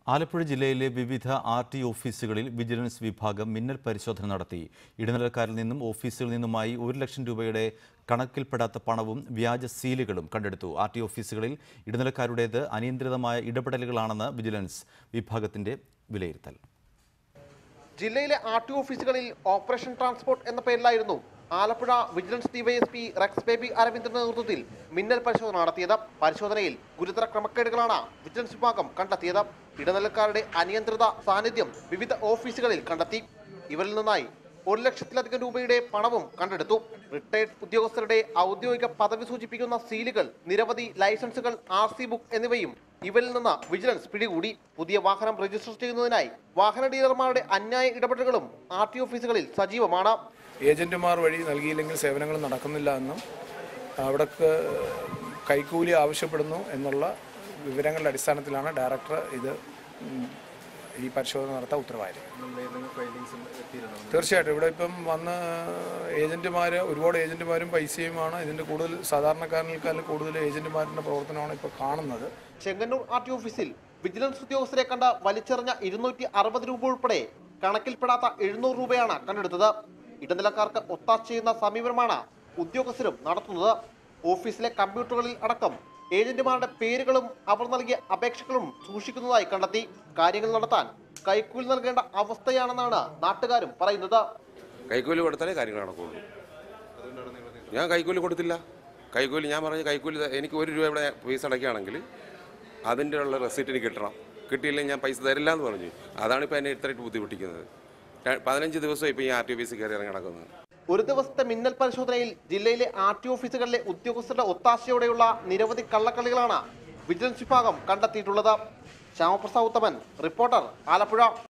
ആലപ്പുഴ ജില്ലയിലെ വിവിധ R T ഓഫീസുകളിൽ വിജിലൻസ് വിഭാഗം മിന്നൽ പരിശോധന നടത്തി ഇടനിലക്കാരിൽ നിന്നും ഓഫീസുകളിൽ നിന്നുമായി ഒരു ലക്ഷം രൂപയുടെ കണക്കിൽപ്പെടാത്ത പണവും വ്യാജ സീലുകളും കണ്ടെടുത്തു ആർ ടി ഓഫീസുകളിൽ ഇടനിലക്കാരുടേത് അനിയന്ത്രിതമായ ഇടപെടലുകളാണെന്ന് വിജിലൻസ് വിഭാഗത്തിന്റെ വിലയിരുത്തൽ ജില്ലയിലെ ആർ ടി ഓഫീസുകളിൽ ഓപ്പറേഷൻ ട്രാൻസ്പോർട്ട് എന്ന പേരിലായിരുന്നു ആലപ്പുഴ വിജിലൻസ് ഡിവൈഎസ്പി റെക്സ് ബേബി അരവിന്ദന്റെ നേതൃത്വത്തിൽ മിന്നൽ പരിശോധന നടത്തിയത് പരിശോധനയിൽ ഗുരുതര ക്രമക്കേടുകളാണ് വിജിലൻസ് വിഭാഗം കണ്ടെത്തിയത് ഇടനിലക്കാരുടെ അനിയന്ത്രിത സാന്നിധ്യം വിവിധ ഓഫീസുകളിൽ കണ്ടെത്തി ഇവരിൽ നിന്നായി ഒരു ലക്ഷത്തിലധികം രൂപയുടെ പണവും കണ്ടെടുത്തു റിട്ടയർഡ് ഉദ്യോഗസ്ഥരുടെ ഔദ്യോഗിക പദവി സൂചിപ്പിക്കുന്ന സീലുകൾ നിരവധി ലൈസൻസുകൾ ആർ സി ബുക്ക് എന്നിവയും ഇവരിൽ നിന്ന് വിജിലൻസ് പിടികൂടി പുതിയ വാഹനം രജിസ്റ്റർ ചെയ്യുന്നതിനായി വാഹന ഡീലർമാരുടെ അന്യായ ഇടപെടലുകളും ആർ ടി ഓഫീസുകളിൽ സജീവമാണ് ഏജന്റുമാർ വഴി നൽകിയില്ലെങ്കിൽ സേവനങ്ങൾ നടക്കുന്നില്ല എന്നും അവിടേക്ക് കൈക്കൂലി ആവശ്യപ്പെടുന്നു എന്നുള്ള വിവരങ്ങളുടെ അടിസ്ഥാനത്തിലാണ് ഡയറക്ടർ ഇത് ഉം, ഈ പരിശോധന നടത്താൻ ഉത്തരവായത് തീർച്ചയായിട്ടും ഇവിടെ ഇപ്പം വന്ന് ഏജന്റുമാർ ഒരുപാട് ഏജന്റുമാരും പൈസയുമാണ് ഇതിൻ്റെ കൂടുതൽ സാധാരണക്കാരനേക്കാൾ കൂടുതൽ ഏജന്റുമാരുടെ പ്രവർത്തനമാണ് ഇപ്പോൾ കാണുന്നത് ചെങ്ങന്നൂർ ആർ ടി ഓഫീസിൽ വിജിലൻസ് ഉദ്യോഗസ്ഥരെ കണ്ട് വലിച്ചെറിഞ്ഞ ഇരുന്നൂറ്റി അറുപത് രൂപ ഉൾപ്പെടെ കണക്കിൽപ്പെടാത്ത എഴുന്നൂറ് രൂപയാണ് കണ്ടെടുത്തത് ഇടനിലക്കാർക്ക് ഒത്താശ ചെയ്യുന്ന സമീപനമാണ് ഉദ്യോഗസ്ഥരും നടത്തുന്നത് ഓഫീസിലെ കമ്പ്യൂട്ടറുകളിൽ അടക്കം ഏജന്റുമാരുടെ പേരുകളും അവർ നൽകിയ അപേക്ഷകളും സൂക്ഷിക്കുന്നതായി കണ്ടെത്തി കാര്യങ്ങൾ നടത്താൻ കൈക്കൂലി നൽകേണ്ട അവസ്ഥയാണെന്നാണ് നാട്ടുകാരും പറയുന്നത് കൈക്കൂലി കൊടുത്താലേ കാര്യങ്ങൾ നടക്കുള്ളൂ ഞാൻ കൈക്കൂലി കൊടുത്തില്ല കൈക്കൂലി ഞാൻ പറഞ്ഞ കൈക്കൂലി ത- എനിക്ക് ഒരു രൂപ ഇവിടെ ഫീസ് അടയ്ക്കുകയാണെങ്കിൽ അതിൻ്റെ ഉള്ള റെസിപ്റ്റ് എനിക്ക് കിട്ടണം കിട്ടിയില്ലെങ്കിൽ ഞാൻ പൈസ തരില്ല എന്ന് പറഞ്ഞു അതാണ് ഇപ്പോൾ എന്നെ ഇത്രയായിട്ട് ബുദ്ധിമുട്ടിക്കുന്നത് ര- പതിനഞ്ച് ദിവസം ഇപ്പോൾ ഈ ആർ ടി ഓഫീസിൽ കയറി ഇറങ്ങി നടക്കുന്നത് ഒരു ദിവസത്തെ മിന്നൽ പരിശോധനയിൽ ജില്ലയിലെ ആർ ടി ഓഫീസുകളിലെ ഉദ്യോഗസ്ഥരുടെ ഒത്താശയോടെയുള്ള നിരവധി കള്ളക്കളികളാണ് വിജിലൻസ് വിഭാഗം കണ്ടെത്തിയിട്ടുള്ളത് ശ്യാമപ്രസാദ് ഉത്തമൻ റിപ്പോർട്ടർ ആലപ്പുഴ